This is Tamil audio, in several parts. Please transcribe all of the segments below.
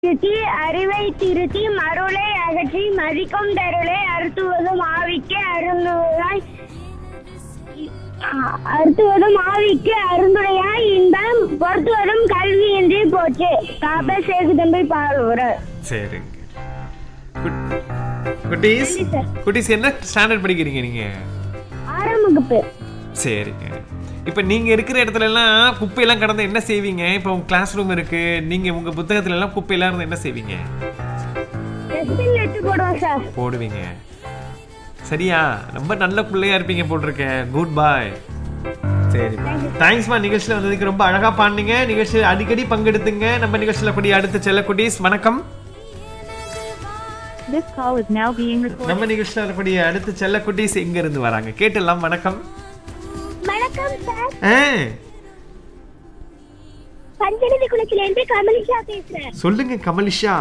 திருத்தி அறிவை திருத்தி மருளை அகற்றி மதிக்கும் தருளை அறுத்துவதும் ஆவிக்கு அருந்துவதாய் அ- அறுத்துவதும் ஆவிக்கு அருந்துடையாய் இன்பம் பொருத்துவதும் கல்வி என்று போச்சு காப்ப சேகு தம்பி பாடுவார் சரிங்க குட்- குட்டீஸ் நன்றி சார். குட்டீஸ் என்ன ஸ்டாண்டர்ட் படிக்கிறீங்க நீங்க ஆறாம் வகுப்பு சரிங்க இப்போ நீங்க இருக்கிற இடத்துல எல்லாம் குப்பையெல்லாம் கடந்து என்ன செய்வீங்க இப்போ உங்க கிளாஸ் ரூம் இருக்கு நீங்க உங்க புத்தகத்துல எல்லாம் குப்பையெல்லாம் இருந்து என்ன செய்வீங்க டஸ்ட்பின் எடுத்து போடுவோம் சார் போடுவீங்க சரியா ரொம்ப நல்ல பிள்ளையா இருப்பீங்க போட்டிருக்கேன் குட் பாய் சரி தேங்க்ஸ்மா நிகழ்ச்சியில் வந்ததுக்கு ரொம்ப அழகா பாடுனீங்க நிகழ்ச்சியில் அடிக்கடி பங்கெடுத்துங்க நம்ம நிகழ்ச்சியில் கூடிய அடுத்த செல்ல குட்டீஸ் வணக்கம் This call is now being recorded. நம்ம நிகழ்ச்சியில் வரக்கூடிய அடுத்த செல்ல குட்டீஸ் எங்க இருந்து வராங்க கேட்டெல்லாம் வணக்கம் வணக்கம் சார் ஆ, பஞ்சநதி குளத்தில இருந்து கமலிஷா பேசுறேன் சொல்லுங்க கமலிஷா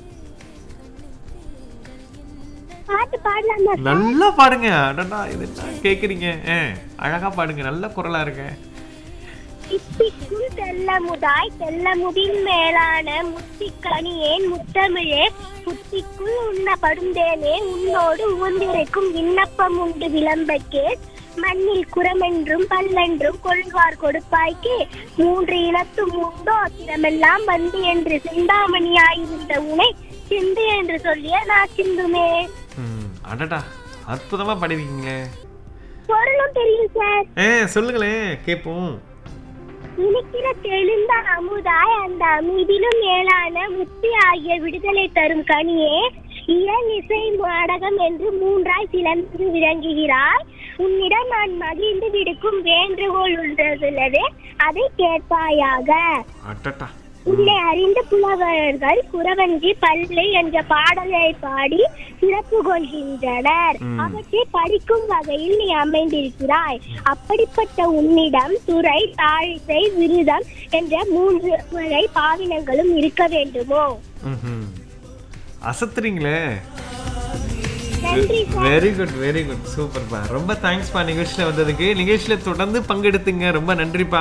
பாட்டு பாடலாமா நல்லா பாடுங்க அடடா இது என்ன கேக்குறீங்க ஆ, அழகா பாடுங்க நல்ல குரலா இருக்க இத்திக்கும் தெல்லமுதாய் தெல்லமுதின் மேலான முத்திக்கனியேன் முத்தமிழே புத்திக்குள் உண்ண படுந்தேனே உன்னோடு உவந்திருக்கும் விண்ணப்பம் உண்டு விளம்பக்கே மண்ணில் குரமென்றும் பல்லென்றும் கொள்வார் கொடுப்பாய்க்கு மூன்று இனத்தும் உண்டோ திறமெல்லாம் வந்து என்று சிந்தாமணியாயிருந்த உனை சிந்து என்று சொல்லிய நான் சிந்துமே ம், அடடா அற்புதமா பாடுவீங்களே பொருளும் தெரியும் சார் ஏ சொல்லுங்களேன் கேட்போம் இனிக்கிற தெளிந்த அமுதாய் அந்த அமுதிலும் மேலான முத்தி ஆகிய விடுதலை தரும் கனியே இயல் இசை நாடகம் என்று மூன்றாய் சிலந்து விளங்குகிறாய் உன்னிடம் நான் மகிழ்ந்து விடுக்கும் வேண்டுகோள் உள்ளதுள்ளது அதை கேட்பாயாக அடடா உன்னை அறிந்த புலவர்கள் குறவஞ்சி பல்லை என்ற பாடலை பாடி சிறப்பு கொள்கின்றனர் ம். அவற்றை படிக்கும் வகையில் நீ அமைந்திருக்கிறாய் அப்படிப்பட்ட உன்னிடம் துறை தாழிசை விருதம் என்ற மூன்று வகை பாவினங்களும் இருக்க வேண்டுமோ ம்ஹும். அசத்துறீங்களே நன்றி sir very good very good சூப்பர்ப்பா ரொம்ப தேங்க்ஸ்ப்பா நிகழ்ச்சியில் வந்ததுக்கு நிகழ்ச்சியில் தொடர்ந்து பங்கெடுத்துங்க ரொம்ப நன்றிப்பா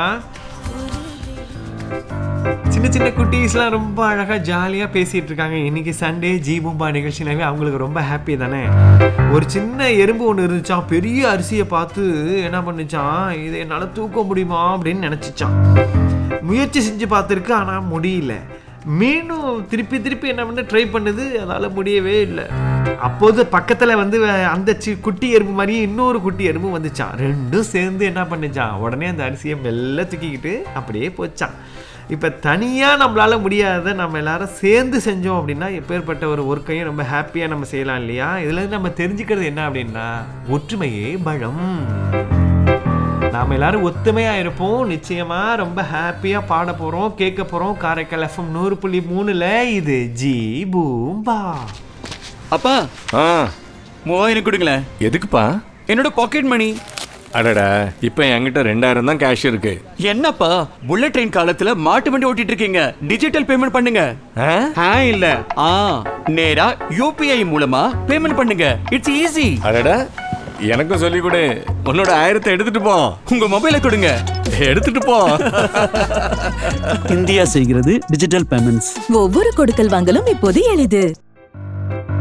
சின்ன சின்ன குட்டீஸ்லாம் ரொம்ப அழகாக ஜாலியாக பேசிகிட்டு இருக்காங்க இன்னைக்கு சண்டே ஜீபூம்பா நிகழ்ச்சினாவே அவங்களுக்கு ரொம்ப ஹாப்பி தானே ஒரு சின்ன எறும்பு ஒன்று இருந்துச்சான் பெரிய அரிசியை பார்த்து என்ன பண்ணுச்சான் இதை என்னால் தூக்க முடியுமா அப்படின்னு நினச்சிச்சான் முயற்சி செஞ்சு பார்த்துருக்கு ஆனால் முடியல மீண்டும் திருப்பி திருப்பி என்ன பண்ண ட்ரை பண்ணுது அதால் முடியவே இல்லை அப்போது பக்கத்தில் வந்து வே- அந்த சி குட்டி எறும்பு மாதிரியே இன்னொரு குட்டி எறும்பு வந்துச்சான் ரெண்டும் சேர்ந்து என்ன பண்ணுச்சான் உடனே அந்த அரிசியை மெல்ல தூக்கிக்கிட்டு அப்படியே போச்சான் இப்போ தனியாக நம்மளால் முடியாத நம்ம எல்லாரும் சேர்ந்து செஞ்சோம் அப்படின்னா எப்பேற்பட்ட ஒரு ஒர்க்கையும் ரொம்ப ஹாப்பியாக நம்ம செய்யலாம் இல்லையா இதுலேருந்து நம்ம தெரிஞ்சுக்கிறது என்ன அப்படின்னா ஒற்றுமையே பலம் நாம எல்லாரும் ஒத்துமையா இருப்போம் நிச்சயமா ரொம்ப ஹாப்பியா பாட போறோம் கேட்க போறோம் காரைக்கால் எஃப்எம் நூறு புள்ளி மூணுல இது ஜி பூம்பா அப்பா ஆ மூவாயிரம் கொடுங்களேன் எதுக்குப்பா என்னோட பாக்கெட் மணி அடடா இப்போ என்கிட்ட ரெண்டாயிரம் தான் கேஷ் இருக்கு என்னப்பா புல்லட் ட்ரெயின் காலத்துல மாட்டு வண்டி ஓட்டிட்டு இருக்கீங்க டிஜிட்டல் பேமெண்ட் பண்ணுங்க ஆ? ஆ இல்ல ஆ நேரா யூபிஐ மூலமா பேமெண்ட் பண்ணுங்க இட்ஸ் ஈஸி அடடா எனக்கும் சொல்லி கொடு உன்னோட ஆயிரத்தை எடுத்துட்டு போ உங்க மொபைலை கொடுங்க எடுத்துட்டு போ இந்தியா செய்கிறது டிஜிட்டல் பேமெண்ட்ஸ் ஒவ்வொரு கொடுக்கல் வாங்கலும் இப்போது எளிது